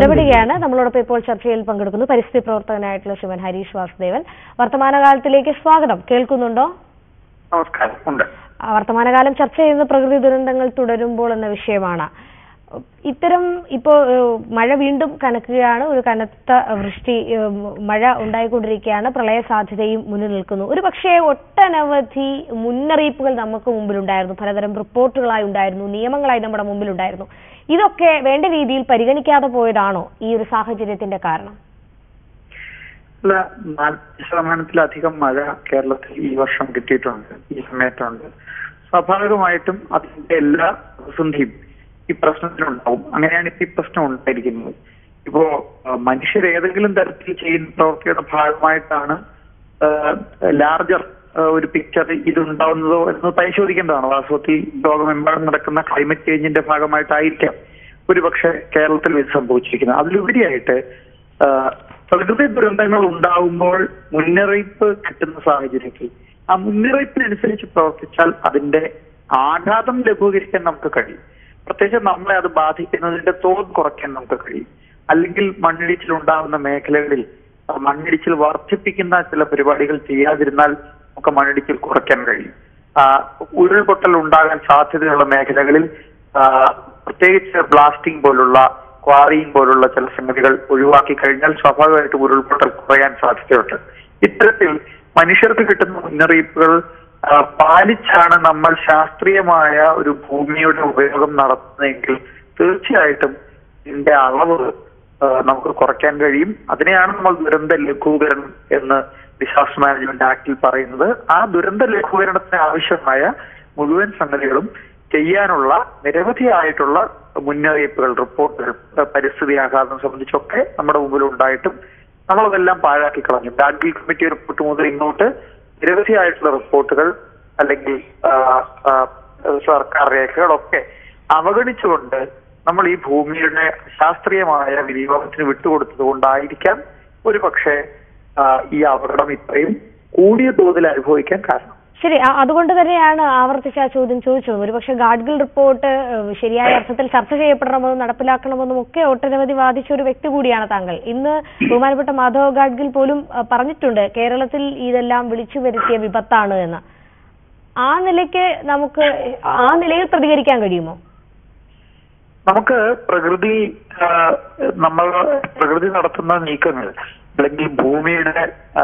ഇടപെടുകയാണ് നമ്മളോടൊപ്പം ഇപ്പോൾ ചർച്ചയിൽ പങ്കെടുക്കുന്നു പരിസ്ഥിതി പ്രവർത്തകനായിട്ടുള്ള ശിവൻ ഹരീഷ് വാസുദേവൻ വർത്തമാനകാലത്തിലേക്ക് സ്വാഗതം കേൾക്കുന്നുണ്ടോ നമസ്കാരം ഉണ്ട് ആ, വർത്തമാനകാലം ചർച്ച ചെയ്യുന്ന പ്രകൃതി ദുരന്തങ്ങൾ തുടരുമ്പോൾ എന്ന വിഷയമാണ് ഇത്തരം ഇപ്പോൾ ഏഹ്, മഴ വീണ്ടും കനക്കുകയാണ് ഒരു കനത്ത വൃഷ്ടി ഏഹ്, മഴ ഉണ്ടായിക്കൊണ്ടിരിക്കുകയാണ് പ്രളയ സാധ്യതയും മുന്നിൽ നിൽക്കുന്നു ഒരു പക്ഷേ ഒട്ടനവധി മുന്നറിയിപ്പുകൾ നമുക്ക് മുമ്പിലുണ്ടായിരുന്നു പലതരം റിപ്പോർട്ടുകളായി ഉണ്ടായിരുന്നു നിയമങ്ങളായി നമ്മുടെ മുമ്പിലുണ്ടായിരുന്നു ഇതൊക്കെ വേണ്ട രീതിയിൽ പരിഗണിക്കാതെ പോയതാണോ ഈ ഒരു സാഹചര്യത്തിന്റെ കാരണം അല്ല നാൽപ്പത് ശതമാനത്തിലധികം മഴ കേരളത്തിൽ ഈ വർഷം കിട്ടിയിട്ടുണ്ട് ഈ സമയത്തുണ്ട് സ്വാഭാവികമായിട്ടും അതിന്റെ എല്ലാ പ്രതിസന്ധിയും ഈ പ്രശ്നത്തിനുണ്ടാവും അങ്ങനെയാണ് ഇപ്പൊ ഈ പ്രശ്നം ഉണ്ടായിരിക്കുന്നത് ഇപ്പോ ആ, മനുഷ്യർ ഏതെങ്കിലും തരത്തിൽ ചെയ്യുന്ന പ്രവൃത്തിയുടെ ഭാഗമായിട്ടാണ് ലാർജർ ഒരു പിക്ചർ ഇതുണ്ടാവുന്നതോ എന്ന് പരിശോധിക്കേണ്ടതാണ് വാസ്തവത്തിൽ ലോകമെമ്പാടും നടക്കുന്ന ക്ലൈമറ്റ് ചേഞ്ചിന്റെ ഭാഗമായിട്ടായിരിക്കാം ഒരുപക്ഷെ കേരളത്തിൽ ഇത് സംഭവിച്ചിരിക്കുന്നത് അതിലുപരിയായിട്ട് ആ, പ്രകൃതി ദുരന്തങ്ങൾ ഉണ്ടാവുമ്പോൾ മുന്നറിയിപ്പ് കിട്ടുന്ന സാഹചര്യത്തിൽ ആ മുന്നറിയിപ്പിനനുസരിച്ച് പ്രവർത്തിച്ചാൽ അതിന്റെ ആഘാതം ലഘൂകരിക്കാൻ നമുക്ക് കഴിയും പ്രത്യേകിച്ച് നമ്മളെ അത് ബാധിക്കുന്നതിന്റെ തോത് കുറയ്ക്കാൻ നമുക്ക് കഴിയും അല്ലെങ്കിൽ മണ്ണിടിച്ചിൽ ഉണ്ടാകുന്ന മേഖലകളിൽ ആ മണ്ണിടിച്ചിൽ വർദ്ധിപ്പിക്കുന്ന ചില പരിപാടികൾ ചെയ്യാതിരുന്നാൽ നമുക്ക് മണ്ണിടിച്ചിൽ കുറയ്ക്കാൻ കഴിയും ആ, ഉരുൾപൊട്ടൽ ഉണ്ടാകാൻ സാധ്യതയുള്ള മേഖലകളിൽ ആ, പ്രത്യേകിച്ച് ബ്ലാസ്റ്റിംഗ് പോലുള്ള ക്വാറിയിങ് പോലുള്ള ചില സംഗതികൾ ഒഴിവാക്കി കഴിഞ്ഞാൽ സ്വാഭാവികമായിട്ടും ഉരുൾപൊട്ടൽ കുറയാൻ സാധ്യതയുണ്ട് ഇത്തരത്തിൽ മനുഷ്യർക്ക് കിട്ടുന്ന മുന്നറിയിപ്പുകൾ ആ, പാലിച്ചാണ് നമ്മൾ ശാസ്ത്രീയമായ ഒരു ഭൂമിയുടെ ഉപയോഗം നടത്തുന്നതെങ്കിൽ തീർച്ചയായിട്ടും ഇതിന്റെ അളവ് ആ, നമുക്ക് കുറയ്ക്കാൻ കഴിയും അതിനെയാണ് നമ്മൾ ദുരന്ത ലഘൂകരണം എന്ന് ഡിസാസ്റ്റർ മാനേജ്മെന്റ് ആക്ടിൽ പറയുന്നത് ആ ദുരന്ത ലഘൂകരണത്തിന് ആവശ്യമായ മുഴുവൻ സംഗതികളും ചെയ്യാനുള്ള നിരവധിയായിട്ടുള്ള മുന്നറിയിപ്പുകൾ റിപ്പോർട്ടുകൾ ആ, പരിസ്ഥിതി ആഘാതം സംബന്ധിച്ചൊക്കെ നമ്മുടെ മുമ്പിൽ ഉണ്ടായിട്ടും നമ്മളതെല്ലാം പാഴാക്കി കളഞ്ഞു ഗാഡ്ഗിൽ കമ്മിറ്റി റിപ്പോർട്ട് മുതൽ ഇങ്ങോട്ട് നിരവധിയായിട്ടുള്ള റിപ്പോർട്ടുകൾ അല്ലെങ്കിൽ ആ, ആ, സർക്കാർ രേഖകളൊക്കെ അവഗണിച്ചുകൊണ്ട് നമ്മൾ ഈ ഭൂമിയുടെ ശാസ്ത്രീയമായ വിനിയോഗത്തിന് വിട്ടുകൊടുത്തത് കൊണ്ടായിരിക്കാം ഒരു പക്ഷേ ഈ അപകടം ഇത്രയും കൂടിയ തോതിൽ അനുഭവിക്കാൻ കാരണം ശരി അ- അതുകൊണ്ട് തന്നെയാണ് ആവർത്തിച്ച് ആ ചോദ്യം ചോദിച്ചത് ഒരുപക്ഷെ ഗാഡ്ഗിൽ റിപ്പോർട്ട് ഏഹ്, ശരിയായ അർത്ഥത്തിൽ ചർച്ച ചെയ്യപ്പെടണമെന്നും നടപ്പിലാക്കണമെന്നും ഒക്കെ ഒട്ടനവധി വാദിച്ച ഒരു വ്യക്തി കൂടിയാണ് താങ്കൾ ഇന്ന് ബഹുമാനപ്പെട്ട മാധവ് ഗാഡ്ഗിൽ പോലും അഹ്, പറഞ്ഞിട്ടുണ്ട് കേരളത്തിൽ ഇതെല്ലാം വിളിച്ചു വരുത്തിയ വിപത്താണ് എന്ന് ആ നിലയ്ക്ക് നമുക്ക് ആ നിലയിൽ പ്രതികരിക്കാൻ കഴിയുമോ നമുക്ക് പ്രകൃതി ആ, നമ്മൾ പ്രകൃതി നടത്തുന്ന നീക്കങ്ങൾ അല്ലെങ്കിൽ ഭൂമിയുടെ ആ,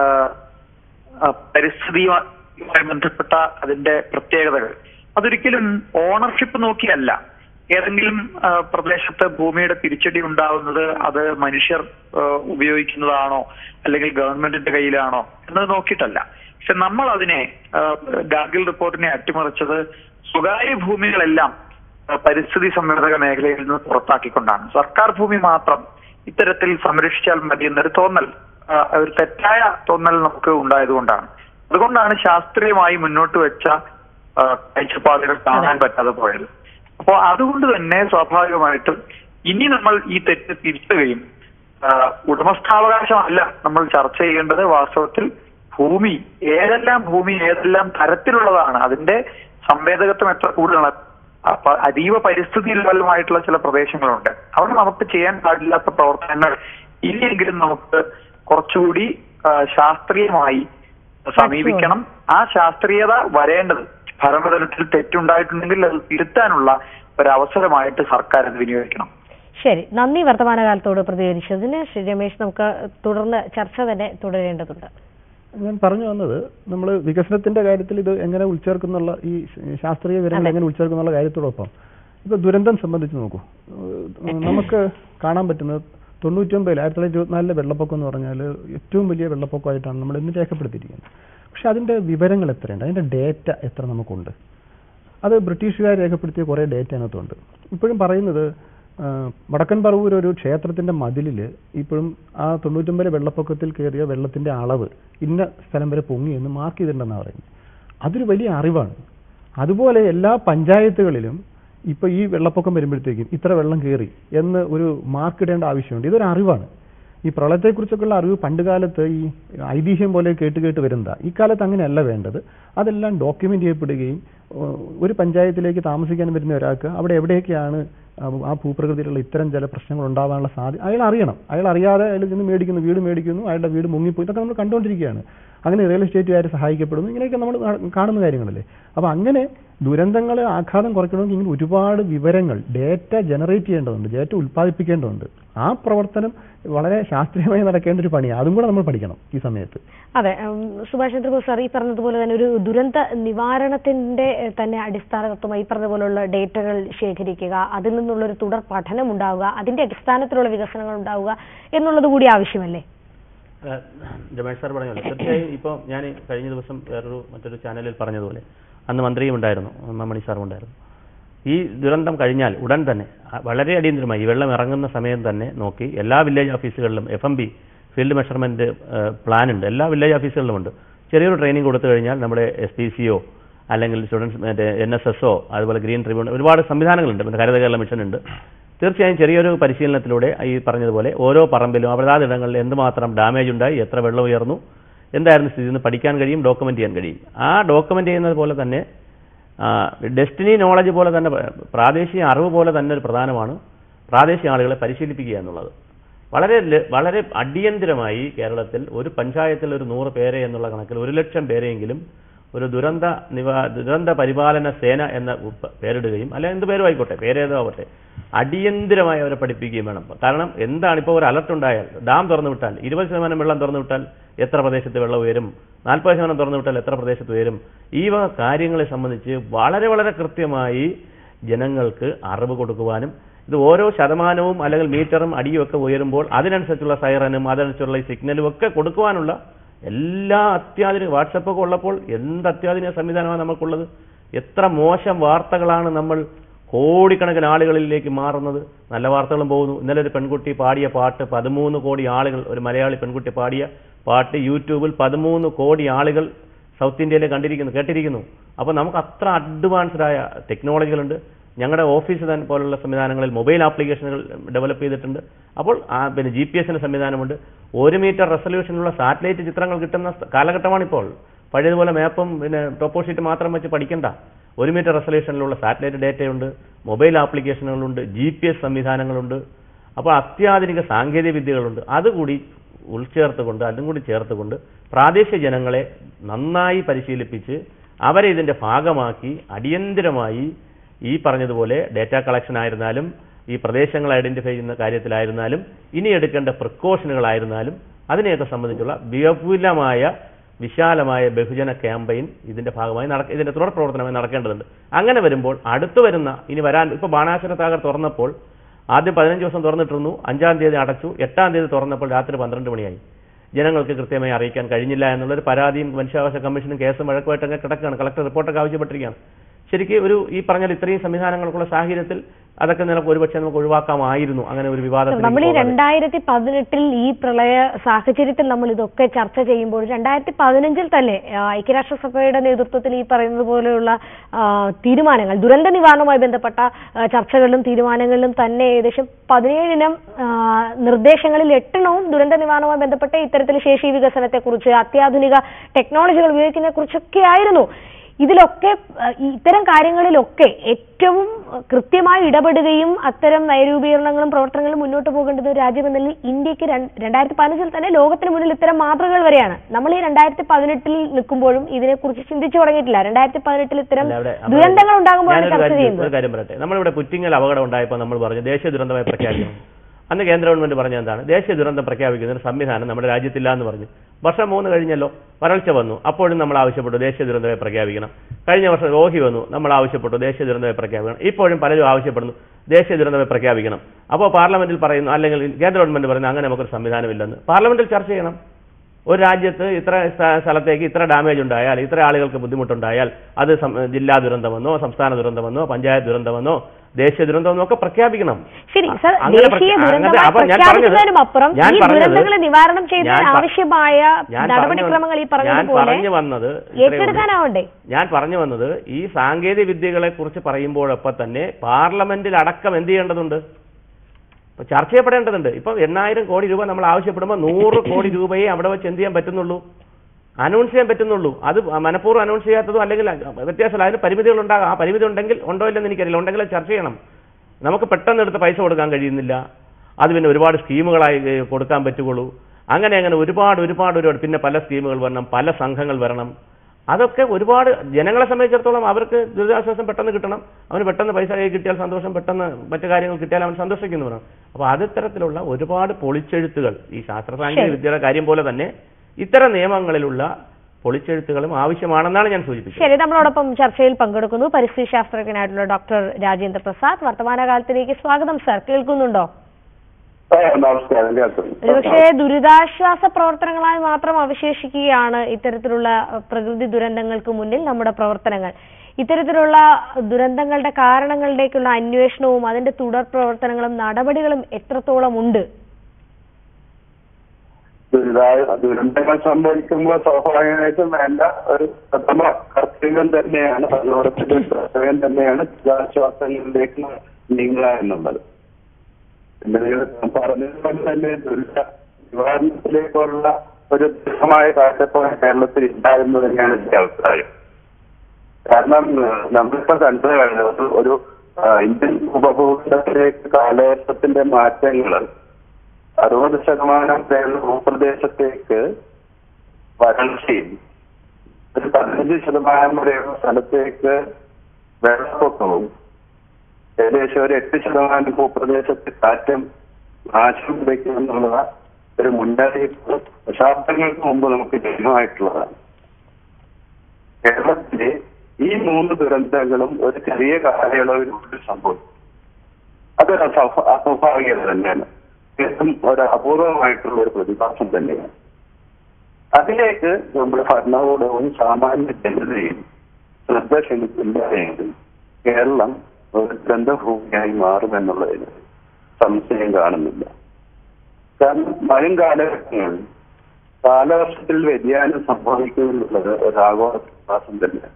ആ, പരിസ്ഥിതിയുമായി ബന്ധപ്പെട്ട അതിന്റെ പ്രത്യേകതകൾ അതൊരിക്കലും ഓണർഷിപ്പ് നോക്കിയല്ല ഏതെങ്കിലും ആ, പ്രദേശത്ത് ഭൂമിയുടെ തിരിച്ചടി ഉണ്ടാവുന്നത് അത് മനുഷ്യർ ആ, ഉപയോഗിക്കുന്നതാണോ അല്ലെങ്കിൽ ഗവൺമെന്റിന്റെ കയ്യിലാണോ എന്നത് നോക്കിയിട്ടല്ല പക്ഷെ നമ്മൾ അതിനെ ആ, ഗാർഗിൽ റിപ്പോർട്ടിനെ അട്ടിമറിച്ചത് സ്വകാര്യ ഭൂമികളെല്ലാം ആ, പരിസ്ഥിതി സംവേദക മേഖലയിൽ നിന്ന് പുറത്താക്കിക്കൊണ്ടാണ് സർക്കാർ ഭൂമി മാത്രം ഇത്തരത്തിൽ സംരക്ഷിച്ചാൽ മതി എന്നൊരു തോന്നൽ ആ, ഒരു തെറ്റായ തോന്നൽ നമുക്ക് ഉണ്ടായതുകൊണ്ടാണ് അതുകൊണ്ടാണ് ശാസ്ത്രീയമായി മുന്നോട്ട് വെച്ച ആ, കാഴ്ചപ്പാടുകൾ കാണാൻ പറ്റാതെ പോയത് അപ്പോ അതുകൊണ്ട് തന്നെ സ്വാഭാവികമായിട്ടും ഇനി നമ്മൾ ഈ തെറ്റ് തിരുത്തുകയും ആ, ഉടമസ്ഥാവകാശമല്ല നമ്മൾ ചർച്ച ചെയ്യേണ്ടത് വാസ്തവത്തിൽ ഭൂമി ഏതെല്ലാം ഭൂമി ഏതെല്ലാം തരത്തിലുള്ളതാണ് അതിന്റെ സംവേദകത്വം എത്ര കൂടുതലാണ് അപ്പൊ അതീവ പരിസ്ഥിതി ലെവലുമായിട്ടുള്ള ചില പ്രദേശങ്ങളുണ്ട് അവിടെ നമുക്ക് ചെയ്യാൻ പാടില്ലാത്ത പ്രവർത്തനങ്ങൾ ഇനിയെങ്കിലും നമുക്ക് കുറച്ചുകൂടി ആ, ശാസ്ത്രീയമായി സമീപിക്കണം ആ ശാസ്ത്രീയത വരേണ്ടത് ഭരണതലത്തിൽ തെറ്റുണ്ടായിട്ടുണ്ടെങ്കിൽ അത് തിരുത്താനുള്ള ഒരു അവസരമായിട്ട് സർക്കാർ അത് വിനിയോഗിക്കണം ശരി നന്ദി വർത്തമാനകാലത്തോട് പ്രതികരിച്ചതിന് ശ്രീ രമേശ് നമുക്ക് തുടർന്ന് ചർച്ച തന്നെ തുടരേണ്ടതുണ്ട് ഞാൻ പറഞ്ഞു വന്നത് നമ്മൾ വികസനത്തിന്റെ കാര്യത്തിൽ ഇത് എങ്ങനെ ഉൾച്ചേർക്കുന്നുള്ള ഈ ശാസ്ത്രീയ വിവരങ്ങൾ എങ്ങനെ ഉൾച്ചേർക്കുന്നുള്ള കാര്യത്തോടൊപ്പം ഇപ്പൊ ദുരന്തം സംബന്ധിച്ച് നോക്കൂ ഏഹ് നമുക്ക് കാണാൻ പറ്റുന്നത് തൊണ്ണൂറ്റൊമ്പതിൽ ആയിരത്തി തൊള്ളായിരത്തി ഇരുപത്തിനാലിലെ വെള്ളപ്പൊക്കം എന്ന് പറഞ്ഞാൽ ഏറ്റവും വലിയ വെള്ളപ്പൊക്കമായിട്ടാണ് നമ്മൾ ഇന്ന് രേഖപ്പെടുത്തിയിരിക്കുന്നത് പക്ഷെ അതിന്റെ വിവരങ്ങൾ എത്രയുണ്ട് അതിന്റെ ഡേറ്റ എത്ര നമുക്കുണ്ട് അത് ബ്രിട്ടീഷുകാർ രേഖപ്പെടുത്തിയ കുറേ ഡേറ്റ അതിനകത്തുണ്ട് ഇപ്പോഴും പറയുന്നത് ആ, വടക്കൻ പറവൂർ ഒരു ക്ഷേത്രത്തിന്റെ മതിലിൽ ഇപ്പോഴും ആ തൊണ്ണൂറ്റൊമ്പതിലെ വെള്ളപ്പൊക്കത്തിൽ കയറിയ വെള്ളത്തിന്റെ അളവ് ഇന്ന സ്ഥലം വരെ പൊങ്ങി എന്ന് മാർക്ക് ചെയ്തിട്ടുണ്ടെന്നാണ് പറയുന്നത് അതൊരു വലിയ അറിവാണ് അതുപോലെ എല്ലാ പഞ്ചായത്തുകളിലും ഇപ്പൊ ഈ വെള്ളപ്പൊക്കം വരുമ്പോഴത്തേക്കും ഇത്ര വെള്ളം കയറി എന്ന് ഒരു മാർക്ക് ഇടേണ്ട ആവശ്യമുണ്ട് ഇതൊരു അറിവാണ് ഈ പ്രളയത്തെക്കുറിച്ചൊക്കെയുള്ള അറിവ് പണ്ട് കാലത്ത് ഈ ഐതിഹ്യം പോലെ കേട്ട് കേട്ട് വരുന്നതാ ഈ കാലത്ത് അങ്ങനെയല്ല വേണ്ടത് അതെല്ലാം ഡോക്യുമെന്റ് ചെയ്യപ്പെടുകയും ഏഹ്, ഒരു പഞ്ചായത്തിലേക്ക് താമസിക്കാൻ വരുന്ന ഒരാൾക്ക് അവിടെ എവിടെയൊക്കെയാണ് ആ, ആ ഭൂപ്രകൃതിയിലുള്ള ഇത്തരം ചില പ്രശ്നങ്ങൾ ഉണ്ടാവാനുള്ള സാധ്യത അയാൾ അറിയണം അയാൾ അറിയാതെ അയാൾ ചെന്ന് മേടിക്കുന്നു വീട് മേടിക്കുന്നു അയാളുടെ വീട് മുങ്ങിപ്പോയി ഇതൊക്കെ നമ്മൾ കണ്ടുകൊണ്ടിരിക്കുകയാണ് അങ്ങനെ റിയൽ എസ്റ്റേറ്റുകാർ സഹായിക്കപ്പെടുന്നു ഇങ്ങനെയൊക്കെ നമ്മൾ കാ- കാണുന്ന കാര്യങ്ങളല്ലേ അപ്പോൾ അങ്ങനെ ദുരന്തങ്ങളെ ആഘാതം കുറയ്ക്കണമെങ്കിൽ ഇങ്ങനെ ഒരുപാട് വിവരങ്ങൾ ഡേറ്റ ജനറേറ്റ് ചെയ്യേണ്ടതുണ്ട് ഡേറ്റ ഉൽപ്പാദിപ്പിക്കേണ്ടതുണ്ട് ആ പ്രവർത്തനം വളരെ ശാസ്ത്രീയമായി നടക്കേണ്ട ഒരു പണിയാണ് അതും കൂടെ നമ്മൾ പഠിക്കണം ഈ സമയത്ത് അതെ ഉം, സുഭാഷ് ചന്ദ്രബോസ് സാർ ഈ പറഞ്ഞതുപോലെ തന്നെ ഒരു ദുരന്ത നിവാരണത്തിന്റെ ഏഹ്, തന്നെ അടിസ്ഥാന തത്വമായി ഈ പറഞ്ഞ പോലുള്ള ഡേറ്റകൾ ശേഖരിക്കുക അതിൽ നിന്നുള്ള ഒരു തുടർ പഠനം ഉണ്ടാവുക അതിന്റെ അടിസ്ഥാനത്തിലുള്ള വികസനങ്ങൾ ഉണ്ടാവുക എന്നുള്ളത് കൂടി ആവശ്യമല്ലേ ഏഹ് രമേശ് സാർ പറഞ്ഞല്ലോ തീർച്ചയായും ഇപ്പോൾ ഞാൻ കഴിഞ്ഞ ദിവസം വേറൊരു മറ്റൊരു ചാനലിൽ പറഞ്ഞതുപോലെ അന്ന് മന്ത്രിയും ഉണ്ടായിരുന്നു എം എം മണി സാറും ഉണ്ടായിരുന്നു ഈ ദുരന്തം കഴിഞ്ഞാൽ ഉടൻ തന്നെ അ- വളരെ അടിയന്തരമായി ഈ വെള്ളം ഇറങ്ങുന്ന സമയം തന്നെ നോക്കി എല്ലാ വില്ലേജ് ഓഫീസുകളിലും F M B field measurement plan ഉണ്ട് എല്ലാ വില്ലേജ് ഓഫീസുകളിലും ഉണ്ട് ചെറിയൊരു ട്രെയിനിങ് കൊടുത്തു കഴിഞ്ഞാൽ നമ്മുടെ എസ് പി സിഒ അല്ലെങ്കിൽ സ്റ്റുഡൻസ് മറ്റേ എൻ എസ് എസ് ഒ അതുപോലെ ഗ്രീൻ ട്രിബ്യൂൺ ഒരുപാട് സംവിധാനങ്ങളുണ്ട് പിന്നെ ഹരിത കേരള മിഷൻ ഉണ്ട് തീർച്ചയായും ചെറിയൊരു പരിശീലനത്തിലൂടെ ഈ പറഞ്ഞതുപോലെ ഓരോ പറമ്പിലും അതാത് ഇടങ്ങളിൽ എന്തുമാത്രം ഡാമേജ് ഉണ്ടായി എത്ര വെള്ളം ഉയർന്നു എന്തായിരുന്നു സ്ഥിതി എന്ന് പഠിക്കാൻ കഴിയും ഡോക്യുമെന്റ് ചെയ്യാൻ കഴിയും ആ ഡോക്യുമെന്റ് ചെയ്യുന്നത് പോലെ തന്നെ ഡെസ്റ്റിനി നോളജ് പോലെ തന്നെ പ്ര- പ്രാദേശിക അറിവ് പോലെ തന്നെ ഒരു പ്രധാനമാണ് പ്രാദേശിക ആളുകളെ പരിശീലിപ്പിക്കുക എന്നുള്ളത് വളരെ ല- വളരെ അടിയന്തിരമായി കേരളത്തിൽ ഒരു പഞ്ചായത്തിൽ ഒരു നൂറ് പേരെ എന്നുള്ള കണക്കിൽ ഒരു ലക്ഷം പേരെയെങ്കിലും ഒരു ദുരന്ത നിവാ ദുരന്ത പരിപാലന സേന എന്ന ഉപ്പ- പേരിടുകയും അല്ല എന്ത് പേരും ആയിക്കോട്ടെ പേരേതോ ആവട്ടെ അടിയന്തിരമായി അവരെ പഠിപ്പിക്കുകയും വേണം കാരണം എന്താണ് ഇപ്പോൾ ഒരു അലർട്ട് ഉണ്ടായാൽ ഡാം തുറന്നു വിട്ടാൽ ഇരുപത് ശതമാനം വെള്ളം തുറന്നു വിട്ടാൽ എത്ര പ്രദേശത്ത് വെള്ളം ഉയരും നാൽപ്പത് ശതമാനം തുറന്നു വിട്ടാൽ എത്ര പ്രദേശത്ത് ഉയരും ഈ വക കാര്യങ്ങളെ സംബന്ധിച്ച് വളരെ വളരെ കൃത്യമായി ജനങ്ങൾക്ക് അറിവ് കൊടുക്കുവാനും ഇത് ഓരോ ശതമാനവും അല്ലെങ്കിൽ മീറ്ററും അടിയും ഒക്കെ ഉയരുമ്പോൾ അതിനനുസരിച്ചുള്ള സൈറനും അതനുസരിച്ചുള്ള ഈ സിഗ്നലും ഒക്കെ കൊടുക്കുവാനുള്ള എല്ലാ അത്യാധുനിക വാട്സപ്പ് ഒക്കെ ഉള്ളപ്പോൾ എന്ത് അത്യാധുനിക സംവിധാനമാണ് നമുക്കുള്ളത് എത്ര മോശം വാർത്തകളാണ് നമ്മൾ കോടിക്കണക്കിന് ആളുകളിലേക്ക് മാറുന്നത് നല്ല വാർത്തകളും പോകുന്നു ഇന്നലെ ഒരു പെൺകുട്ടി പാടിയ പാട്ട് പതിമൂന്ന് കോടി ആളുകൾ ഒരു മലയാളി പെൺകുട്ടി പാടിയ പാട്ട് യൂട്യൂബിൽ പതിമൂന്ന് കോടി ആളുകൾ സൗത്ത് ഇന്ത്യയിൽ കണ്ടിരിക്കുന്നു കേട്ടിരിക്കുന്നു അപ്പോൾ നമുക്ക് അത്ര അഡ്വാൻസ്ഡ് ആയ ടെക്നോളജികളുണ്ട് ഞങ്ങളുടെ ഓഫീസ് തന്നെ പോലുള്ള സംവിധാനങ്ങളിൽ മൊബൈൽ ആപ്ലിക്കേഷനുകൾ ഡെവലപ്പ് ചെയ്തിട്ടുണ്ട് അപ്പോൾ ആ പിന്നെ ജി പി എസിന് സംവിധാനമുണ്ട് ഒരു മീറ്റർ റെസൊല്യൂഷനുള്ള സാറ്റലൈറ്റ് ചിത്രങ്ങൾ കിട്ടുന്ന സ- കാലഘട്ടമാണിപ്പോൾ പഴയതുപോലെ മാപ്പും പിന്നെ ടോപ്പോ ഷീറ്റ് മാത്രം വെച്ച് പഠിക്കണ്ട ഒരു മീറ്റർ റെസൊല്യൂഷനിലുള്ള സാറ്റലൈറ്റ് ഡേറ്റയുണ്ട് മൊബൈൽ ആപ്ലിക്കേഷനുകളുണ്ട് ജി പി എസ് സംവിധാനങ്ങളുണ്ട് അപ്പോൾ അത്യാധുനിക സാങ്കേതിക വിദ്യകളുണ്ട് അതുകൂടി ഉൾച്ചേർത്തുകൊണ്ട് അതും കൂടി ചേർത്തുകൊണ്ട് പ്രാദേശിക ജനങ്ങളെ നന്നായി പരിശീലിപ്പിച്ച് അവരെ ഇതിന്റെ ഭാഗമാക്കി അടിയന്തിരമായി ഈ പറഞ്ഞതുപോലെ ഡേറ്റ കളക്ഷൻ ആയിരുന്നാലും ഈ പ്രദേശങ്ങൾ ഐഡന്റിഫൈ ചെയ്യുന്ന കാര്യത്തിലായിരുന്നാലും ഇനി എടുക്കേണ്ട പ്രിക്കോഷനുകളായിരുന്നാലും അതിനെയൊക്കെ സംബന്ധിച്ചുള്ള വിപുലമായ വിശാലമായ ബഹുജന ക്യാമ്പയിൻ ഇതിന്റെ ഭാഗമായി നടക്ക ഇതിന്റെ തുടർ പ്രവർത്തനമായി നടക്കേണ്ടതുണ്ട് അങ്ങനെ വരുമ്പോൾ അടുത്തു വരുന്ന ഇനി വരാൻ ഇപ്പോൾ ബാണാസുര സാഗർ തുറന്നപ്പോൾ ആദ്യം പതിനഞ്ച് ദിവസം തുറന്നിട്ടിരുന്നു അഞ്ചാം തീയതി അടച്ചു എട്ടാം തീയതി തുറന്നപ്പോൾ രാത്രി പന്ത്രണ്ട് മണിയായി ജനങ്ങൾക്ക് കൃത്യമായി അറിയിക്കാൻ കഴിഞ്ഞില്ല എന്നുള്ളൊരു പരാതിയും മനുഷ്യാവകാശ കമ്മീഷനും കേസും വഴക്കുമായിട്ടൊക്കെ കിടക്കുകയാണ് കളക്ടർ റിപ്പോർട്ടൊക്കെ ആവശ്യപ്പെട്ടിരിക്കുകയാണ് ശരിക്കും ഒരു ഈ പറഞ്ഞാൽ ഇത്രയും സംവിധാനങ്ങൾക്കുള്ള സാഹചര്യത്തിൽ അതൊക്കെ നിലക്ക് ഒരുപക്ഷെ നമുക്ക് ഒഴിവാക്കാമായിരുന്നു അങ്ങനെ ഒരു വിവാദത്തിൽ നമ്മൾ ഈ രണ്ടായിരത്തി പതിനെട്ടിൽ ഈ പ്രളയ സാഹചര്യത്തിൽ നമ്മൾ ഇതൊക്കെ ചർച്ച ചെയ്യുമ്പോൾ രണ്ടായിരത്തി പതിനഞ്ചിൽ തന്നെ ആ, ഐക്യരാഷ്ട്രസഭയുടെ നേതൃത്വത്തിൽ ഈ പറയുന്നത് പോലെയുള്ള ആ, തീരുമാനങ്ങൾ ദുരന്ത നിവാരണവുമായി ബന്ധപ്പെട്ട ആ, ചർച്ചകളിലും തീരുമാനങ്ങളിലും തന്നെ ഏകദേശം പതിനേഴിനം ആ, നിർദ്ദേശങ്ങളിൽ എട്ടെണ്ണവും ദുരന്ത നിവാരണവുമായി ബന്ധപ്പെട്ട ഇത്തരത്തിൽ ശേഷി വികസനത്തെക്കുറിച്ച് അത്യാധുനിക ടെക്നോളജികൾ ഉപയോഗിക്കുന്നതിനെ കുറിച്ചൊക്കെ ആയിരുന്നു ഇതിലൊക്കെ അഹ്, ഈ ഇത്തരം കാര്യങ്ങളിലൊക്കെ ഏറ്റവും അഹ്, കൃത്യമായി ഇടപെടുകയും അത്തരം നയരൂപീകരണങ്ങളും പ്രവർത്തനങ്ങളും മുന്നോട്ട് പോകേണ്ടത് ഒരു രാജ്യമെന്നതിൽ ഇന്ത്യക്ക് രണ്ട്- രണ്ടായിരത്തി പതിനഞ്ചിൽ തന്നെ ലോകത്തിന് മുന്നിൽ ഇത്തരം മാതൃകകൾ വരെയാണ് നമ്മൾ ഈ രണ്ടായിരത്തി പതിനെട്ടിൽ നിൽക്കുമ്പോഴും ഇതിനെക്കുറിച്ച് ചിന്തിച്ചു തുടങ്ങിയിട്ടില്ല രണ്ടായിരത്തി പതിനെട്ടിൽ ഇത്തരം അല്ല, അവിടെ അവിടെ ദുരന്തങ്ങൾ ഉണ്ടാകുമ്പോഴാണ് ഞാനൊരു ചർച്ച കാര്യം- ചെയ്യുന്നത് ഒരു കാര്യം പറയട്ടെ നമ്മളിവിടെ പുറ്റിങ്ങൽ അപകടം ഉണ്ടായപ്പോൾ നമ്മൾ പറഞ്ഞു ദേശീയ ദുരന്തമായി പ്രഖ്യാപിക്കണം അന്ന് കേന്ദ്ര ഗവൺമെന്റ് പറഞ്ഞ എന്താണ് ദേശീയ ദുരന്തം പ്രഖ്യാപിക്കുന്നതിന് സംവിധാനം നമ്മുടെ രാജ്യത്തില്ല എന്ന് പറഞ്ഞു വർഷം മൂന്ന് കഴിഞ്ഞല്ലോ വരൾച്ച വന്നു അപ്പോഴും നമ്മൾ ആവശ്യപ്പെട്ടു ദേശീയ ദുരന്തമായി പ്രഖ്യാപിക്കണം കഴിഞ്ഞ വർഷം രോഹി വന്നു നമ്മൾ ആവശ്യപ്പെട്ടു ദേശീയ ദുരന്തമായി പ്രഖ്യാപിക്കണം ഇപ്പോഴും പലരും ആവശ്യപ്പെടുന്നു ദേശീയ ദുരന്തമായി പ്രഖ്യാപിക്കണം അപ്പോൾ പാർലമെന്റിൽ പറയുന്നു അല്ലെങ്കിൽ കേന്ദ്ര ഗവൺമെന്റ് പറയുന്നു അങ്ങനെ നമുക്കൊരു സംവിധാനമില്ലെന്ന് പാർലമെന്റിൽ ചർച്ച ചെയ്യണം ഒരു രാജ്യത്ത് ഇത്ര സ്ഥ- സ്ഥലത്തേക്ക് ഇത്ര ഡാമേജ് ഉണ്ടായാൽ ഇത്ര ആളുകൾക്ക് ബുദ്ധിമുട്ടുണ്ടായാൽ അത് സം- ജില്ലാ ദുരന്തമെന്നോ സംസ്ഥാന ദുരന്തമെന്നോ പഞ്ചായത്ത് ദുരന്തമെന്നോ ദേശീയ ദുരന്തമെന്നോ ഒക്കെ പ്രഖ്യാപിക്കണം ശരി സർ അങ്ങനെ ദേശീയ പ്രഖ്യാ- അങ്ങനെ ദുരന്തമായി അപ്പോൾ ഞാൻ പറഞ്ഞത് പ്രഖ്യാപിക്കുന്നതിനും അപ്പുറം ഞാൻ ഈ പറഞ്ഞത് ദുരന്തങ്ങളെ നിവാരണം ചെയ്യുന്നതിന് ഞാൻ പ- ആവശ്യമായ ഞാൻ നടപടിക്രമങ്ങൾ ഈ പറഞ്ഞു- ഞാൻ പറഞ്ഞതുപോലെ പറഞ്ഞു വന്നത് ഇത്രയേ ഉള്ളൂ. ഏറ്റെടുക്കാനാവണ്ടേ ഞാൻ പറഞ്ഞു വന്നത് ഈ സാങ്കേതിക വിദ്യകളെ കുറിച്ച് പറയുമ്പോഴൊപ്പം തന്നെ പാർലമെന്റിൽ അടക്കം എന്ത് ചെയ്യേണ്ടതുണ്ട് ഇപ്പൊ ചർച്ച ചെയ്യപ്പെടേണ്ടതുണ്ട് ഇപ്പൊ എണ്ണായിരം കോടി രൂപ നമ്മൾ ആവശ്യപ്പെടുമ്പോൾ നൂറ് കോടി രൂപയെ അവിടെ വെച്ച് എന്ത് ചെയ്യാൻ പറ്റുന്നുള്ളൂ അനൗൺസ് ചെയ്യാൻ പറ്റുന്നുള്ളൂ അത് മനഃപൂർവ്വം അനൗൺസ് ചെയ്യാത്തതോ അല്ലെങ്കിൽ വ്യത്യാസമില്ല അതിന് പരിമിതികൾ ഉണ്ടാകാം ആ പരിമിതി ഉണ്ടെങ്കിൽ ഉണ്ടോ ഇല്ലെന്ന് എനിക്കറിയില്ല ഉണ്ടെങ്കിൽ അത് ചർച്ച ചെയ്യണം നമുക്ക് പെട്ടെന്ന് എടുത്ത് പൈസ കൊടുക്കാൻ കഴിയുന്നില്ല അത് പിന്നെ ഒരുപാട് സ്കീമുകളായി ഏ, കൊടുക്കാൻ പറ്റുകയുള്ളൂ അങ്ങനെ അങ്ങനെ ഒരുപാട് ഒരുപാട് ഒരുപാട് പിന്നെ പല സ്കീമുകൾ വരണം പല സംഘങ്ങൾ വരണം അതൊക്കെ ഒരുപാട് ജനങ്ങളെ സംബന്ധിച്ചിടത്തോളം അവർക്ക് ദുരിതാശ്വാസം പെട്ടെന്ന് കിട്ടണം അവന് പെട്ടെന്ന് പൈസ കൈ കിട്ടിയാൽ സന്തോഷം പെട്ടെന്ന് മറ്റു കാര്യങ്ങൾ കിട്ടിയാൽ അവൻ സന്തോഷിക്കുന്നു വേണം അപ്പോൾ അതിത്തരത്തിലുള്ള ഒരുപാട് പൊളിച്ചെഴുത്തുകൾ ഈ ശാസ്ത്ര സാങ്കേതിക വിദ്യയുടെ കാര്യം പോലെ തന്നെ ഇത്തരം നിയമങ്ങളിലുള്ള പൊളിച്ചെഴുത്തുകളും ആവശ്യമാണെന്നാണ് ഞാൻ സൂചിപ്പിച്ചത് ശരി നമ്മളോടൊപ്പം ചർച്ചയിൽ പങ്കെടുക്കുന്നു പരിസ്ഥിതി ശാസ്ത്രജ്ഞനായിട്ടുള്ള ഡോക്ടർ രാജേന്ദ്ര പ്രസാദ് വർത്തമാനകാലത്തിലേക്ക് സ്വാഗതം സർ കേൾക്കുന്നുണ്ടോ ആ, നമസ്കാരം കേൾക്കുന്നു ഒരുപക്ഷെ ദുരിതാശ്വാസ പ്രവർത്തനങ്ങളായി മാത്രം അവശേഷിക്കുകയാണ് ഇത്തരത്തിലുള്ള അഹ്, പ്രകൃതി ദുരന്തങ്ങൾക്ക് മുന്നിൽ നമ്മുടെ പ്രവർത്തനങ്ങൾ ഇത്തരത്തിലുള്ള ദുരന്തങ്ങളുടെ കാരണങ്ങളിലേക്കുള്ള അന്വേഷണവും അതിന്റെ തുടർ പ്രവർത്തനങ്ങളും നടപടികളും എത്രത്തോളം ഉണ്ട് ദുരിതാ- ദുരന്തങ്ങൾ സംഭവിക്കുമ്പോൾ സ്വാഭാവികമായിട്ടും വേണ്ട ഒരു പ്രഥമ കർത്തവ്യം തന്നെയാണ് അതോടൊപ്പം ഒരു കർത്തവ്യം തന്നെയാണ് ദുരിതാശ്വാസങ്ങളിലേക്ക് നീങ്ങുക എന്നുള്ളത് പിന്നെ നിങ്ങൾ പറഞ്ഞതുപോലെ തന്നെ ദുരിത നിവാരണത്തിലേക്കുള്ള ഒരു ദൃഢമായ കാഴ്ചപ്പാട് കേരളത്തിൽ ഉണ്ടായിരുന്നു തന്നെയാണ് എന്റെ അഭിപ്രായം കാരണം ഏഹ്, നമ്മളിപ്പോ കണ്ടു കഴിഞ്ഞത് ഒരു ആ, ഇന്ത്യൻ ഉപഭൂഖണ്ഡത്തിലേക്ക് കാലവർഷത്തിന്റെ മാറ്റങ്ങൾ അറുപത് ശതമാനം കേരള ഭൂപ്രദേശത്തേക്ക് വരൾച്ചയും ഒരു പതിനഞ്ച് ശതമാനം വരെയുള്ള സ്ഥലത്തേക്ക് വെള്ളപ്പൊക്കവും ഏകദേശം ഒരു എട്ട് ശതമാനം ഭൂപ്രദേശത്ത് കാറ്റും നാശം വിതയ്ക്കുമെന്നുള്ള ഒരു മുന്നറിയിപ്പ് ദശാബ്ദങ്ങൾക്ക് മുമ്പ് നമുക്ക് ലഭ്യമായിട്ടുള്ളതാണ് കേരളത്തിലെ ഈ മൂന്ന് ദുരന്തങ്ങളും ഒരു ചെറിയ കാലയളവിനുള്ളിൽ സംഭവിച്ചു അതൊരു അസ്വാ- അസ്വാഭാവികത തന്നെയാണ് തീർത്തും ഒരു അപൂർവമായിട്ടുള്ള ഒരു പ്രതിഭാസം തന്നെയാണ് അതിലേക്ക് നമ്മുടെ ഭരണകൂടവും സാമാന്യ ജനതയും ശ്രദ്ധ ക്ഷണിച്ചില്ല എങ്കിൽ കേരളം ഒരു ദുരന്തഭൂമിയായി മാറുമെന്നുള്ളതിന് സംശയം കാണുന്നില്ല കാരണം വരും കാലഘട്ടങ്ങളിൽ കാലവർഷത്തിൽ വ്യതിയാനം സംഭവിക്കുമെന്നുള്ളത് ഒരു ആഗോള പ്രതിഭാസം തന്നെയാണ്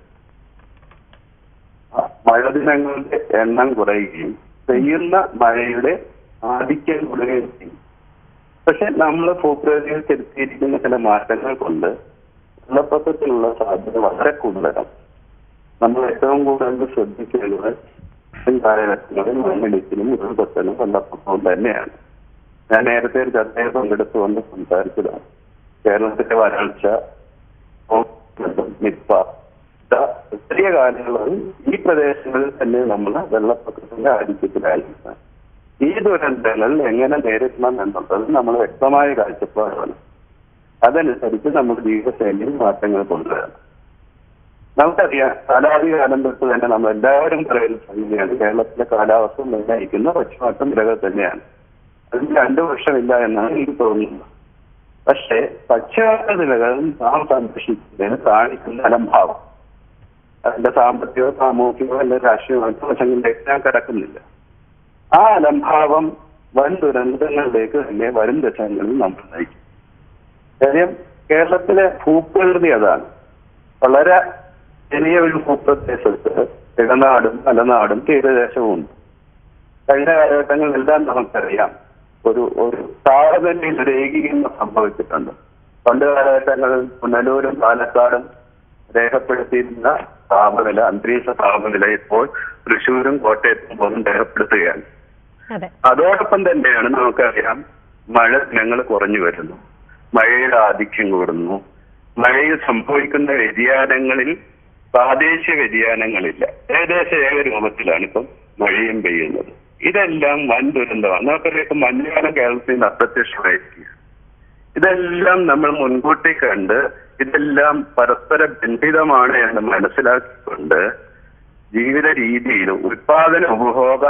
ആ, മഴ ദിനങ്ങളുടെ എണ്ണം കുറയുകയും പെയ്യുന്ന മഴയുടെ ആധിക്യം കൂടുകയും ചെയ്യും പക്ഷെ നമ്മൾ ഭൂപ്രകൃതിയിൽ ചെലുത്തിയിരിക്കുന്ന ചില മാറ്റങ്ങൾ കൊണ്ട് വെള്ളപ്പൊക്കത്തിനുള്ള സാധ്യത വളരെ കൂടുതലാണ് നമ്മൾ ഏറ്റവും കൂടുതൽ ശ്രദ്ധിക്കേണ്ടത് വരും കാലഘട്ടങ്ങളിൽ മണ്ണിടിച്ചിലും ഉരുൾപൊട്ടലും വെള്ളപ്പൊക്കവും തന്നെയാണ് ഞാൻ നേരത്തെ ഒരു ചർച്ചയിൽ പങ്കെടുത്തുകൊണ്ട് സംസാരിച്ചതാണ് കേരളത്തിലെ വരൾച്ച നിപ്പ ഇതാ ചെറിയ കാലങ്ങളിൽ ഈ പ്രദേശങ്ങളിൽ തന്നെ നമ്മൾ വെള്ളപ്പൊക്കത്തിന്റെ ആധിക്യത്തിലായിരിക്കണം ഈ ദുരന്തങ്ങൾ എങ്ങനെ നേരിടണം എന്നുള്ളത് നമ്മൾ വ്യക്തമായ കാഴ്ചപ്പാടാണ് അതനുസരിച്ച് നമ്മുടെ ജീവിതശൈലിയിൽ മാറ്റങ്ങൾ കൊണ്ടുവരണം നമുക്കറിയാം കാലാധികാലം തൊട്ട് തന്നെ നമ്മൾ എല്ലാവരും പറയുന്ന സംഗതിയാണ് കേരളത്തിലെ കാലാവസ്ഥ നിർണ്ണയിക്കുന്ന പക്ഷപാതം വിലകൾ തന്നെയാണ് അതിന് രണ്ടു വർഷമില്ല എന്നാണ് എനിക്ക് തോന്നുന്നത് പക്ഷേ പക്ഷപാത നിലകൾ നാം സംരക്ഷിക്കുന്നതിന് കാണിക്കുന്ന അലംഭാവം അതിന്റെ സാമ്പത്തികമോ സാമൂഹികമോ അല്ലെങ്കിൽ രാഷ്ട്രീയമായിട്ട് വശങ്ങളിലേക്ക് ഞാൻ കിടക്കുന്നില്ല ആ അലംഭാവം വൻ ദുരന്തങ്ങളിലേക്ക് തന്നെ വരും ദശകങ്ങളിൽ നമ്മൾ നയിക്കും കാര്യം കേരളത്തിലെ ഭൂപ്രകൃതി അതാണ് വളരെ ചെറിയ ഒരു ഭൂപ്രദേശത്ത് ഇടനാടും മലനാടും തീരദേശവും ഉണ്ട് കഴിഞ്ഞ കാലഘട്ടങ്ങളിലെല്ലാം നമുക്കറിയാം ഒരു ഒരു താരതമ്യം ഒരു ഏകീകരണം സംഭവിച്ചിട്ടുണ്ട് പണ്ട് കാലഘട്ടങ്ങളിൽ പുനലൂരും പാലക്കാടും രേഖപ്പെടുത്തിയിരുന്ന താപനില അന്തരീക്ഷ താപനില ഇപ്പോൾ തൃശ്ശൂരും കോട്ടയത്തും പോലും രേഖപ്പെടുത്തുകയാണ് അതെ അതോടൊപ്പം തന്നെയാണ് നമുക്കറിയാം മഴ ദിനങ്ങൾ കുറഞ്ഞു വരുന്നു മഴയുടെ ആധിക്യം കൂടുന്നു മഴയിൽ സംഭവിക്കുന്ന വ്യതിയാനങ്ങളിൽ പ്രാദേശിക വ്യതിയാനങ്ങളില്ല ഏകദേശം ഏകരൂപത്തിലാണ് ഇപ്പം മഴയും പെയ്യുന്നത് ഇതെല്ലാം വൻ ദുരന്തമാണ് നമുക്കറിയാം ഇപ്പം മഞ്ഞുകാലം കേരളത്തിൽ നിന്ന് അപ്രത്യക്ഷമായിരിക്കുക ഇതെല്ലാം നമ്മൾ മുൻകൂട്ടി കണ്ട് ഇതെല്ലാം പരസ്പര ബന്ധിതമാണ് എന്ന് മനസ്സിലാക്കിക്കൊണ്ട് ജീവിത രീതിയിലും ഉൽപാദന ഉപഭോഗ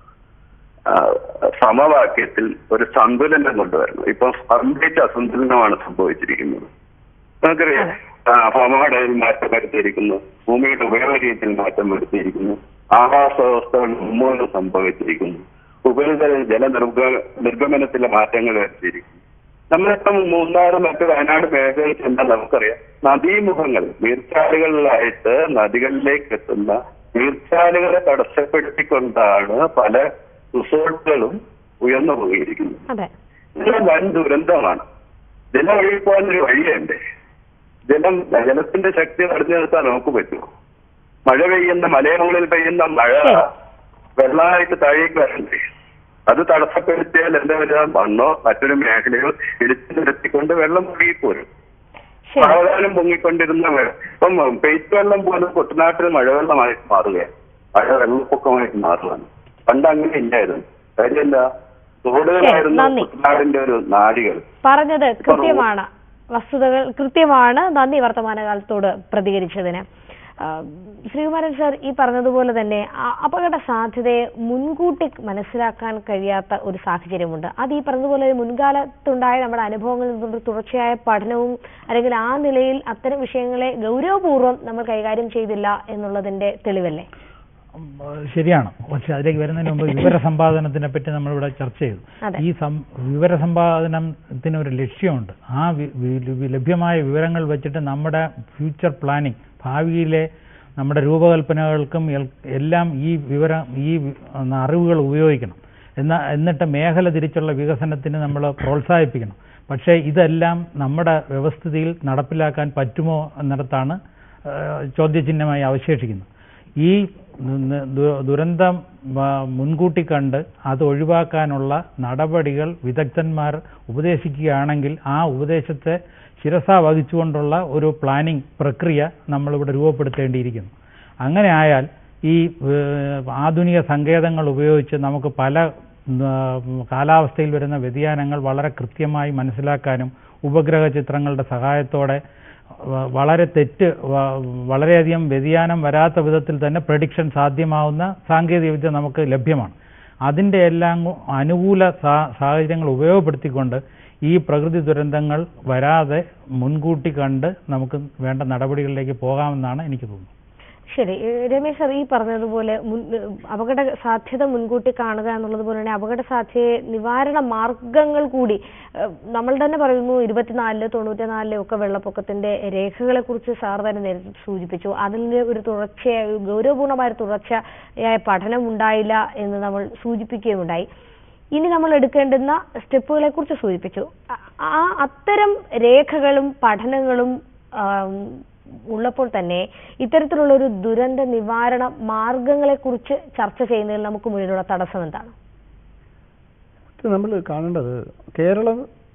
ആ, സമവാക്യത്തിൽ ഒരു സന്തുലനം കൊണ്ടുവരണം ഇപ്പൊ കംപ്ലീറ്റ് അസന്തുലനമാണ് സംഭവിച്ചിരിക്കുന്നത് നമുക്കറിയാം ആ, ഹോമോഡയിൽ മാറ്റം വരുത്തിയിരിക്കുന്നു ഭൂമിയുടെ ഉപയോഗരീതിയിൽ മാറ്റം വരുത്തിയിരിക്കുന്നു ആവാസ വ്യവസ്ഥകൾ ഉന്മൂലനം സംഭവിച്ചിരിക്കുന്നു ഉപരിതല ജലനിർഗ നിർഗമനത്തിലെ മാറ്റങ്ങൾ വരുത്തിയിരിക്കുന്നു നമ്മളിപ്പം മൂന്നാറ് മറ്റ് വയനാട് മേഖലയിൽ ചെന്നാൽ നമുക്കറിയാം നദീമുഖങ്ങൾ നീർച്ചാലുകളിലായിട്ട് നദികളിലേക്ക് എത്തുന്ന നീർച്ചാലുകളെ തടസ്സപ്പെടുത്തിക്കൊണ്ടാണ് പല റിസോർട്ടുകളും ഉയർന്നു പോയിരിക്കുന്നത് അതെ ഇത് വൻ ദുരന്തമാണ് ജലം ഒഴുകിപ്പോകാൻ ഒരു വഴിയുണ്ട് ജലം ജലത്തിന്റെ ശക്തി തടഞ്ഞു നിർത്താൻ നമുക്ക് പറ്റുമോ മഴ പെയ്യുന്ന മലയുടെ മുകളിൽ പെയ്യുന്ന മഴ വെള്ളമായിട്ട് താഴേക്ക് വരണ്ടേ അത് തടസ്സപ്പെടുത്തിയാൽ എന്താ വരിക മണ്ണോ മറ്റൊരു മേഖലയോ ഇടിച്ചു നിരത്തിക്കൊണ്ട് വെള്ളം മുഴുകിപ്പോരും ശരി സാവധാനം പൊങ്ങിക്കൊണ്ടിരുന്ന വെള്ളം ഇപ്പം പെയ്ത്ത് വെള്ളം പോലും കുട്ടനാട്ടിൽ മഴവെള്ളമായിട്ട് മാറുകയാണ് മഴ വെള്ളപ്പൊക്കമായിട്ട് മാറുകയാണ് പണ്ട് അങ്ങനെ ഇല്ലായിരുന്നു കാര്യമല്ല തോടുകളായിരുന്നു നന്ദി. കുട്ടനാടിന്റെ ഒരു നാടികൾ പറഞ്ഞത് കൃത്യമാണ് വസ്തുതകൾ കൃത്യമാണ് നന്ദി വർത്തമാനകാലത്തോട് പ്രതികരിച്ചതിന് ആ, ശ്രീകുമാരൻ സർ ഈ പറഞ്ഞതുപോലെ തന്നെ അ- അപകട സാധ്യതയെ മുൻകൂട്ടി മനസ്സിലാക്കാൻ കഴിയാത്ത ഒരു സാഹചര്യമുണ്ട് അത് ഈ പറഞ്ഞതുപോലെ മുൻകാലത്തുണ്ടായ നമ്മുടെ അനുഭവങ്ങളിൽ നിന്നുള്ള തുടർച്ചയായ പഠനവും അല്ലെങ്കിൽ ആ നിലയിൽ അത്തരം വിഷയങ്ങളെ ഗൗരവപൂർവ്വം നമ്മൾ കൈകാര്യം ചെയ്തില്ല എന്നുള്ളതിന്റെ തെളിവല്ലേ ഉം, ശരിയാണ് പക്ഷെ അതിലേക്ക് വരുന്നതിന് മുമ്പ് വിവര സമ്പാദനത്തിനെ പറ്റി നമ്മളിവിടെ ചർച്ച ചെയ്തു അതെ. ഈ സം വിവര സമ്പാദനത്തിന് ഒരു ലക്ഷ്യമുണ്ട് ആ വി- വി- ലഭ്യമായ വിവരങ്ങൾ വെച്ചിട്ട് നമ്മുടെ ഫ്യൂച്ചർ പ്ലാനിങ് ഭാവിയിലെ നമ്മുടെ രൂപകൽപ്പനകൾക്കും എൽ- എല്ലാം ഈ വിവരം ഈ വി- അറിവുകൾ ഉപയോഗിക്കണം എന്നാ എന്നിട്ട് മേഖല തിരിച്ചുള്ള വികസനത്തിന് നമ്മൾ പ്രോത്സാഹിപ്പിക്കണം പക്ഷേ ഇതെല്ലാം നമ്മുടെ വ്യവസ്ഥിതിയിൽ നടപ്പിലാക്കാൻ പറ്റുമോ എന്നിടത്താണ് ആ, ചോദ്യചിഹ്നമായി അവശേഷിക്കുന്നത് ഈ ന- ദു- ദുരന്തം ആ, മുൻകൂട്ടി കണ്ട് അത് ഒഴിവാക്കാനുള്ള നടപടികൾ വിദഗ്ധന്മാർ ഉപദേശിക്കുകയാണെങ്കിൽ ആ ഉപദേശത്തെ ശിരസ വഹിച്ചുകൊണ്ടുള്ള ഒരു പ്ലാനിംഗ് പ്രക്രിയ നമ്മളിവിടെ രൂപപ്പെടുത്തേണ്ടിയിരിക്കുന്നു അങ്ങനെ ആയാൽ ഈ ഏഹ്, ആധുനിക സങ്കേതങ്ങൾ ഉപയോഗിച്ച് നമുക്ക് പല ഉം, കാലാവസ്ഥയിൽ വരുന്ന വ്യതിയാനങ്ങൾ വളരെ കൃത്യമായി മനസ്സിലാക്കാനും ഉപഗ്രഹ ചിത്രങ്ങളുടെ സഹായത്തോടെ വ- വളരെ തെറ്റ് വ- വളരെയധികം വ്യതിയാനം വരാത്ത വിധത്തിൽ തന്നെ പ്രഡിക്ഷൻ സാധ്യമാവുന്ന സാങ്കേതികവിദ്യ നമുക്ക് ലഭ്യമാണ് അതിൻ്റെ എല്ലാം കു- അനുകൂല സാ- സാഹചര്യങ്ങൾ ഉപയോഗപ്പെടുത്തിക്കൊണ്ട് ഈ പ്രകൃതി ദുരന്തങ്ങൾ വരാതെ മുൻകൂട്ടി കണ്ട് നമുക്ക് വേണ്ട നടപടികളിലേക്ക് പോകാമെന്നാണ് എനിക്ക് തോന്നുന്നത് ശരി ഏഹ് രമേശ് സർ ഈ പറഞ്ഞതുപോലെ മുൻ ഏഹ് അപകട സാധ്യത മുൻകൂട്ടി കാണുക എന്നുള്ളത് പോലെ തന്നെ അപകട സാധ്യതയെ നിവാരണ മാർഗങ്ങൾ കൂടി ഏഹ് നമ്മൾ തന്നെ പറയുന്നു ഇരുപത്തിനാലില് തൊണ്ണൂറ്റിനാലിലെ ഒക്കെ വെള്ളപ്പൊക്കത്തിന്റെ രേഖകളെ കുറിച്ച് സാർ തന്നെ നേരത്തെ സൂചിപ്പിച്ചു അതിന്റെ ഒരു തുടർച്ചയായ ഒരു ഗൗരവപൂർണമായ ഒരു തുടർച്ചയായ പഠനം ഉണ്ടായില്ല എന്ന് നമ്മൾ സൂചിപ്പിക്കുകയുണ്ടായി ഇനി നമ്മൾ എടുക്കേണ്ടുന്ന സ്റ്റെപ്പുകളെ കുറിച്ച് സൂചിപ്പിച്ചു അ- ആ അത്തരം രേഖകളും പഠനങ്ങളും ആം, ഉള്ളപ്പോൾ തന്നെ ഇത്തരത്തിലുള്ള ഒരു ദുരന്ത നിവാരണ മാർഗങ്ങളെ കുറിച്ച് ചർച്ച ചെയ്യുന്നതിൽ നമുക്ക് മുന്നിലുള്ള തടസ്സം എന്താണ് ഇത് നമ്മൾ കാണേണ്ടത് കേരളം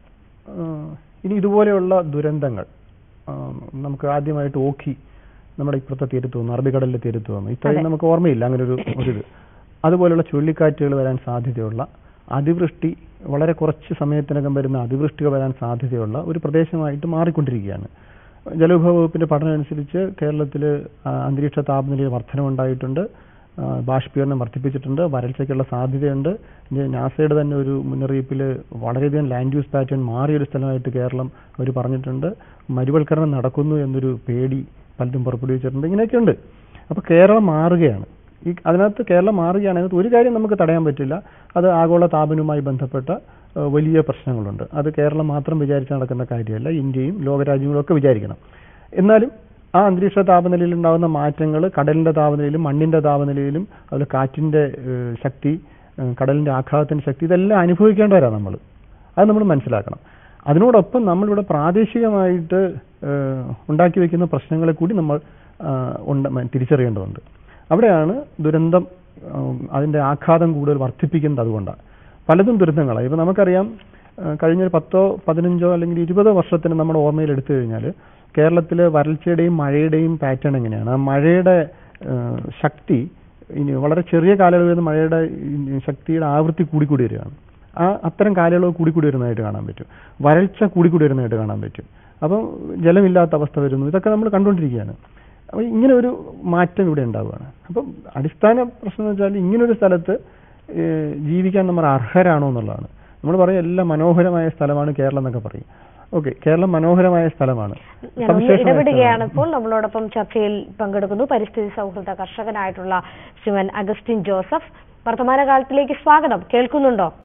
ആ, ഇനി ഇതുപോലെയുള്ള ദുരന്തങ്ങൾ ആ, നമുക്ക് ആദ്യമായിട്ട് ഓഖി നമ്മുടെ ഇപ്പുറത്തെ തീരത്ത് വന്നു അറബിക്കടലിലെ തീരത്ത് വന്നു ഇത്രയും അതെ. നമുക്ക് ഓർമ്മയില്ല അങ്ങനെ ഒരു ഒരിത് അതുപോലെയുള്ള ചുഴലിക്കാറ്റുകൾ വരാൻ സാധ്യതയുള്ള അതിവൃഷ്ടി വളരെ കുറച്ച് സമയത്തിനകം വരുന്ന അതിവൃഷ്ടികൾ വരാൻ സാധ്യതയുള്ള ഒരു പ്രദേശമായിട്ട് മാറിക്കൊണ്ടിരിക്കുകയാണ് ജലവിഭവ വകുപ്പിന്റെ പഠനം അനുസരിച്ച് കേരളത്തിൽ അന്തരീക്ഷ താപനിലയിൽ വർധനമുണ്ടായിട്ടുണ്ട് ആ, ബാഷ്പീകരണം വർദ്ധിപ്പിച്ചിട്ടുണ്ട് വരൾച്ചയ്ക്കുള്ള സാധ്യതയുണ്ട് ഇനി നാസയുടെ തന്നെ ഒരു മുന്നറിയിപ്പിൽ വളരെയധികം ലാൻഡ് യൂസ് പാറ്റേൺ മാറിയൊരു സ്ഥലമായിട്ട് കേരളം അവർ പറഞ്ഞിട്ടുണ്ട് മരുവൽക്കരണം നടക്കുന്നു എന്നൊരു പേടി പലരും പുറപ്പെടുവിച്ചിട്ടുണ്ട് ഇങ്ങനെയൊക്കെയുണ്ട് അപ്പോൾ കേരളം മാറുകയാണ് ഈ അതിനകത്ത് കേരളം മാറുകയാണ് അതിനകത്ത് ഒരു കാര്യം നമുക്ക് തടയാൻ പറ്റില്ല അത് ആഗോള താപനവുമായി ബന്ധപ്പെട്ട ആ, വലിയ പ്രശ്നങ്ങളുണ്ട് അത് കേരളം മാത്രം വിചാരിച്ച് നടക്കുന്ന കാര്യമല്ല ഇന്ത്യയും ലോകരാജ്യങ്ങളും ഒക്കെ വിചാരിക്കണം എന്നാലും ആ അന്തരീക്ഷ താപനിലയിൽ ഉണ്ടാകുന്ന മാറ്റങ്ങൾ കടലിന്റെ താപനിലയിലും മണ്ണിന്റെ താപനിലയിലും അതുപോലെ കാറ്റിന്റെ ഏഹ്, ശക്തി ഏഹ്, കടലിന്റെ ആഘാതത്തിന്റെ ശക്തി ഇതെല്ലാം അനുഭവിക്കേണ്ടവരാണ് നമ്മൾ അത് നമ്മൾ മനസ്സിലാക്കണം അതിനോടൊപ്പം നമ്മളിവിടെ പ്രാദേശികമായിട്ട് ഏഹ്, ഉണ്ടാക്കി വെക്കുന്ന പ്രശ്നങ്ങളെ കൂടി നമ്മൾ ആ, ഉണ്ട് മ- തിരിച്ചറിയേണ്ടതുണ്ട് അവിടെയാണ് ദുരന്തം ഉം, അതിന്റെ ആഘാതം കൂടുതൽ വർദ്ധിപ്പിക്കുന്നത് അതുകൊണ്ടാണ് പലതും ദുരന്തങ്ങളാണ് ഇപ്പം നമുക്കറിയാം ആ, കഴിഞ്ഞ ഒരു പത്തോ പതിനഞ്ചോ അല്ലെങ്കിൽ ഇരുപതോ വർഷത്തിന് നമ്മുടെ ഓർമ്മയിൽ എടുത്തു കഴിഞ്ഞാൽ കേരളത്തിൽ വരൾച്ചയുടെയും മഴയുടെയും പാറ്റേൺ എങ്ങനെയാണ് ആ മഴയുടെ ആ, ശക്തി ഇനി വളരെ ചെറിയ കാലയളവിൽ നിന്ന് മഴയുടെ ഈ ശക്തിയുടെ ആവൃത്തി കൂടിക്കൂടി വരികയാണ് ആ അത്തരം കാലയളവ് കൂടിക്കൂടി വരുന്നതായിട്ട് കാണാൻ പറ്റും വരൾച്ച കൂടിക്കൂടി വരുന്നതായിട്ട് കാണാൻ പറ്റും അപ്പം ജലമില്ലാത്ത അവസ്ഥ വരുന്നു ഇതൊക്കെ നമ്മൾ കണ്ടുകൊണ്ടിരിക്കുകയാണ് അപ്പോൾ ഇങ്ങനെ ഒരു മാറ്റം ഇവിടെ ഉണ്ടാവുകയാണ് അപ്പം അടിസ്ഥാന പ്രശ്നം എന്ന് വെച്ചാൽ ഇങ്ങനൊരു സ്ഥലത്ത് ഏഹ്, ജീവിക്കാൻ നമ്മൾ അർഹരാണോ എന്നുള്ളതാണ് നമ്മൾ പറയും എല്ലാം മനോഹരമായ സ്ഥലമാണ് കേരളം എന്നൊക്കെ പറയും ഓക്കെ കേരളം മനോഹരമായ സ്ഥലമാണ് ഞാൻ ഒന്ന് സവിശേഷമായ ഇടപെടുകയാണ് സ്ഥലമാണ്. ഇപ്പോൾ നമ്മളോടൊപ്പം ചർച്ചയിൽ പങ്കെടുക്കുന്നു പരിസ്ഥിതി സൗഹൃദ കർഷകനായിട്ടുള്ള ശ്രീമൻ അഗസ്റ്റിൻ ജോസഫ് വർത്തമാനകാലത്തിലേക്ക് സ്വാഗതം കേൾക്കുന്നുണ്ടോ